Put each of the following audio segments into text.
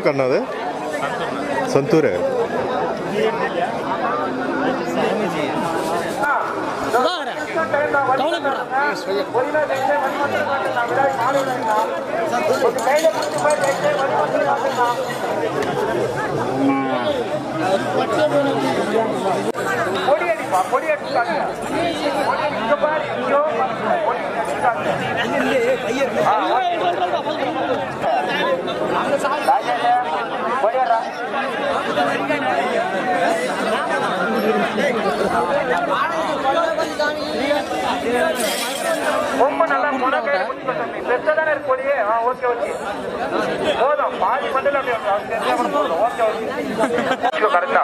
ಕಣ್ಣದು ಸಂತೂರೇ கொடியடிப்பா கொடி அடிச்சாங்க இங்க பாரு இங்கோ கொடி அடிச்சாங்க கொடியடா ரொம்ப நல்லா முனக்கை பெருசாதானே இருக்கு கொடியே ஆ ஓகே ஓகே போதும் பாதி மண்டல அப்படியே போதும் ஓகே ஓகே கரெக்டா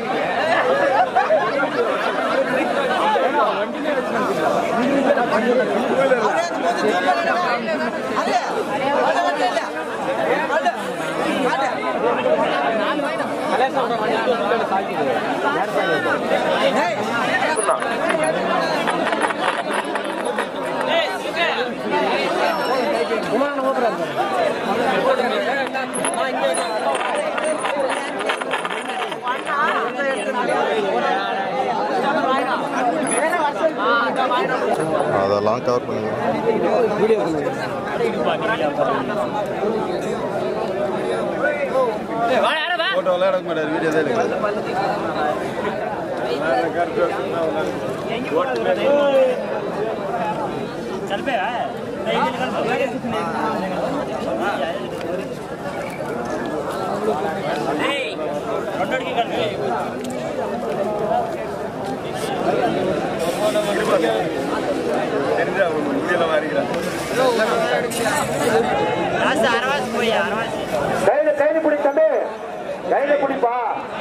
அதெல்லாம் கவர் பண்ணுங்க ஃபோட்டோலாம் எடுக்க மாட்டார் வீடியோ தான் எடுக்க தெரிஞ்சா வீடியோல வாரிக்கிறேன் கையில கையில பிடி தம்பி கையில பிடிப்பா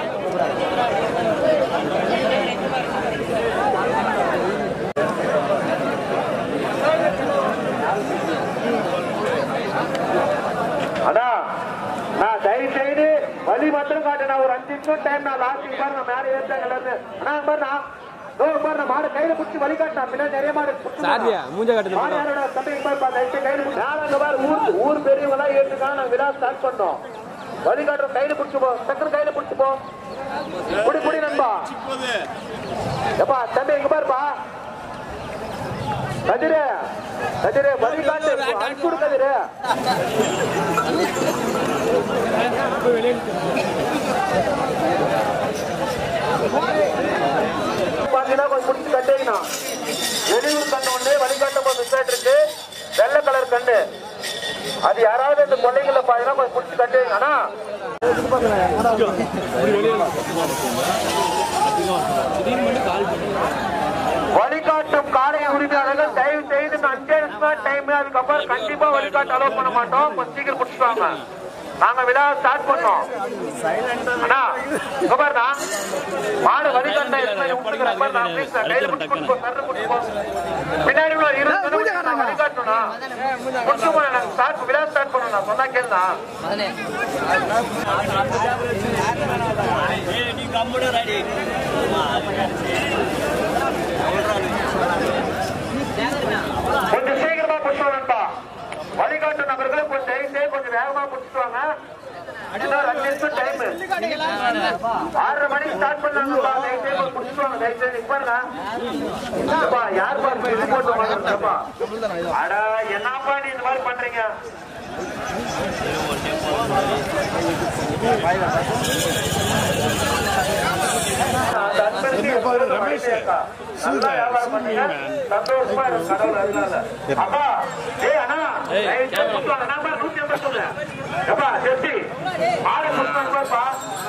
அண்ணா நான் தயவு செய்து வழி மட்டும் காட்டு நான் ஒரு அஞ்சு நிமிஷம் டைம் நான் லாஸ்ட் பாரு நான் மேலே ஏற்றாங்கல்ல இருந்து அண்ணா இங்க பாரு நான் இதோ இங்க பாரு நான் மாடு கையில பிடிச்சி வழி காட்டினா பின்னாடி நிறைய மாடு சாத்தியா மூஞ்ச காட்டுது மாடு யாரோட தம்பி இங்க பாரு பா, தயவு செய்து கையில பிடிச்சி நான் அங்க பாரு ஊர் ஊர் பெரியவங்க எல்லாம் ஏற்றுக்காக நான் விழா ஸ்டார்ட் பண்ணோம் வழி காட்டுற கையில பிடிச்சு போ டக்குனு கையில பிடிச்சு போ புடி புடி நண்பா எப்பா தம்பி இங்க பாருப்பா கதிரு கதிரு வழி காட்டு அனுப்பிடு கதிரு பாத்தீங்கன்னா கொஞ்சம் முடிச்சு கட்டிக்கணும் வெளியூர் கண்ணு ஒண்ணு வழிகாட்டும் போது மிஸ் ஆயிட்டு இருக்கு வெள்ளை கலர் கண்ணு அது யாராவது இந்த கொள்ளைகளை பாத்தீங்கன்னா கொஞ்சம் முடிச்சு கட்டிங்க ஆனா வழிகாட்டும் காலை உரிமையாளர்கள் தயவு செய்து இந்த அஞ்சே நிமிஷம் டைம் அதுக்கப்புறம் கண்டிப்பா வழிகாட்டு அலோவ் பண்ண மாட்டோம் கொஞ்சம் சீக்கிரம் முடிச்சுவாங்க நாங்க விழா ஸ்டார்ட் பண்ணோம் அண்ணா இங்க பாருண்ணா மாடு வழிகாட்ட கையில பிடிச்சு கொடுப்போ சர்ற பிடிப்போ பின்னாடி உள்ள ஒரு இருபது நிமிஷம் நான் வழிகாட்டணும்னா முடிச்சு போன நாங்க ஸ்டார்ட் விழா ஸ்டார்ட் பண்ணணும் சொன்னா கேளுண்ணா கொஞ்சம் சீக்கிரமா பிடிச்சு வேண்டாம் வழிகாட்டு நபர்களை கொஞ்சம் தயவு செய்து கொஞ்சம் வேகமா பிடிச்சிட்டு வாங்க இன்னும் ஒரு அஞ்சு நிமிஷம் டைம் ஆறரை மணிக்கு ஸ்டார்ட் பண்ணாங்கப்பா தயவு செய்து கொஞ்சம் பிடிச்சிட்டு வாங்க தயவு செய்து இப்ப பாருங்க எப்பா, யார் பாரு இது போட்டு வாங்குறப்பா அட என்னப்பா நீ இந்த மாதிரி பண்றீங்க அந்த அன்பருக்கு எப்பொழுதும் மகிழ்ச்சி இருக்கா? நல்லா வியாபாரம் பண்ணுங்க. சந்தோஷமா இருக்கும் கடவுள் அதனால. அப்பா, ஏய் அண்ணா, தயவு செய்து கூப்பிட்டு வாங்க. நான் பாரு, 150 சொல்லு. எப்பா, ஜெஸ்டி, மாடை கூப்பிட்டு வாங்க பாருப்பா.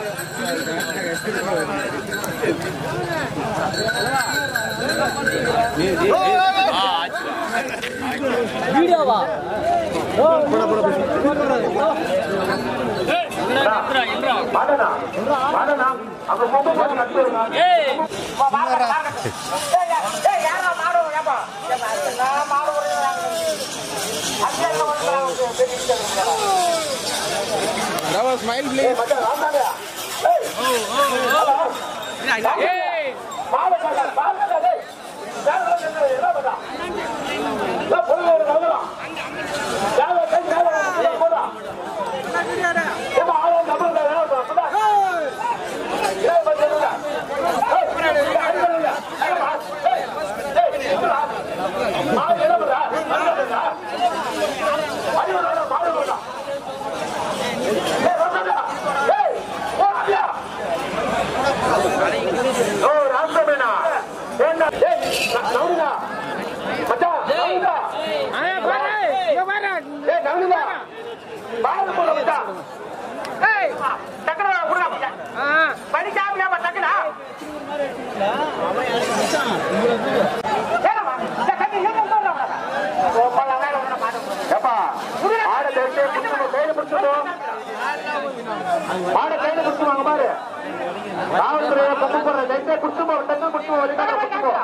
மாடனா, மாடனா, அங்க கொம்பு போட்டு கட்டு வருங்க. ஸ்மைல் ப்ளீஸ் மச்சான், வாண்டாங்க. ஏய். மாலை கட்டா, மாலை கட்டா, டேய். வேலை என்ன, என்ன பண்ணா? ஏய், பொருள் ஒரு கலவரம். வேலை கை, வேலை கை, போடா. ஏம்மா, ஆள் வந்து மாட கையில குடிச்சுவாங்க பாரு காவல்துறையை கொண்டு போற லைட்டே குடிச்சு போ டக்கு குடிச்சு போ வழிகாட்ட குடிச்சு போ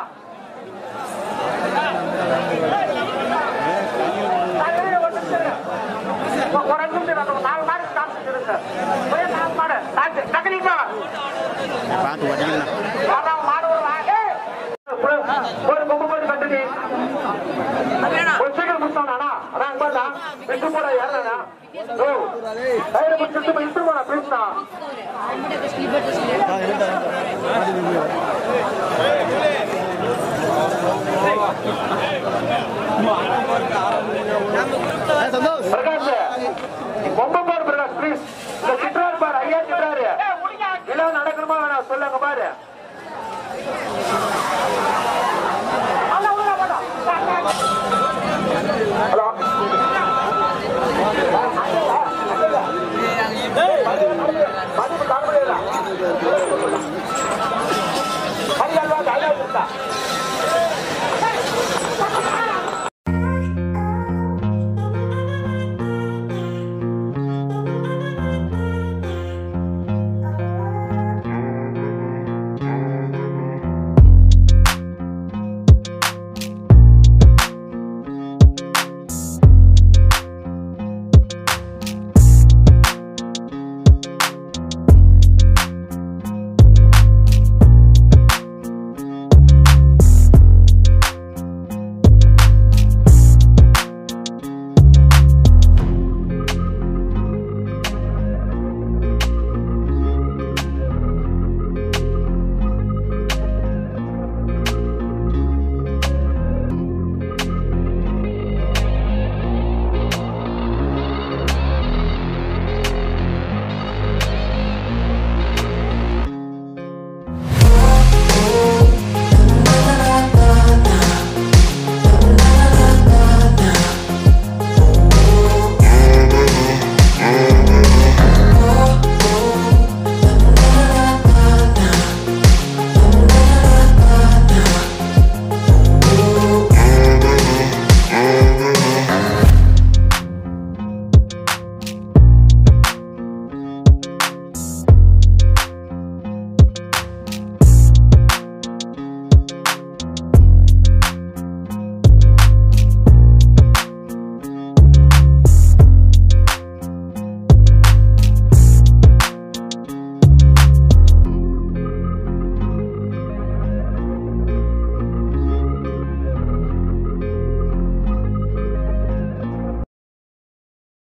ஒரு அஞ்சு நிமிஷம் நான் நாலு மாடு ஸ்டாப் இருங்க ஒரே நாலு மாடு டக்கு நீங்க பார்த்து வட்டிக்கலாம் வாடா, மாடு ஒரு வா. ஏய். ஒரு கொம்பு போட்டு கட்டுடி ஒரு சீக்கிரம் முடிச்சானா அதான் அங்க பாருடா விட்டு போடா யாரா ஓ கையில முடிச்சுட்டு போய் இட்டு போடா பேசுனா பிரகாஷ் கொம்பு பாரு பிரகாஷ் ப்ளீஸ் இந்த திட்டுறாரு பாரு ஐயா திட்டுறாரு இல்ல நடக்கணுமா வேணாம் சொல்லுங்க பாரு ஹலோ